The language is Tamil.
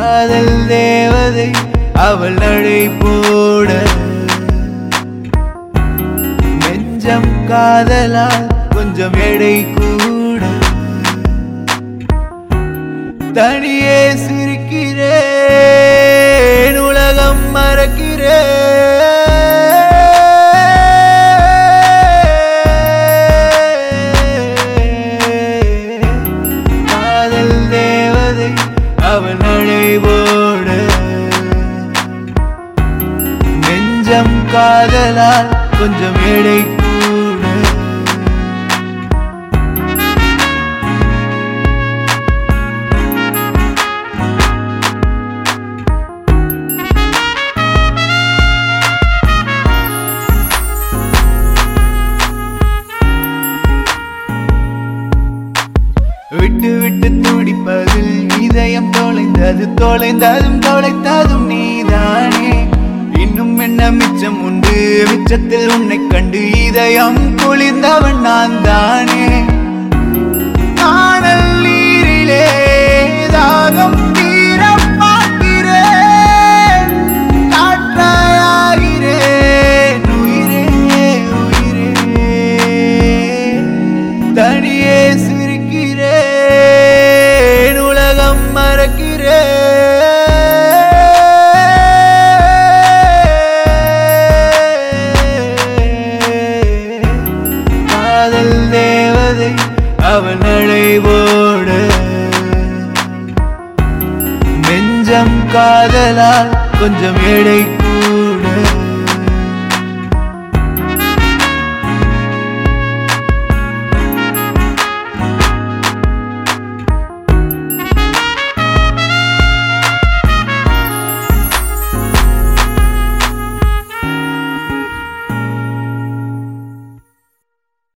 காதல் தேவதை அவள் நடை போட நெஞ்சம் காதலால் கொஞ்சம் எடை கூட தனியே சிரிக்கிறேன் உலகம் மறக்கிறேன் காதல் தேவதை அவள் நடைபோட நெஞ்சம் காதலால் கொஞ்சம் எடை கூட விட்டு விட்டு துடிப்பதில் இதயம் தொலைந்தது தொலைந்ததும் தொலைத்ததும் நீதானே இன்னும் என்ன மிச்சம் உண்டு மிச்சத்தில் உன்னை கண்டு இதயம் குளிர்ந்தவன் நான் தானே காணல் நீரிலே தாகம் தீர பார்க்கிறேன் காற்றாயாகிறேன் உயிரே உயிரே தனியே சிரிக்கிறேன் உலகம் மறக்கிறேன் காதல் தேவதை அவள் நடைபோட நெஞ்சம் காதலால் கொஞ்சம் எடை கூட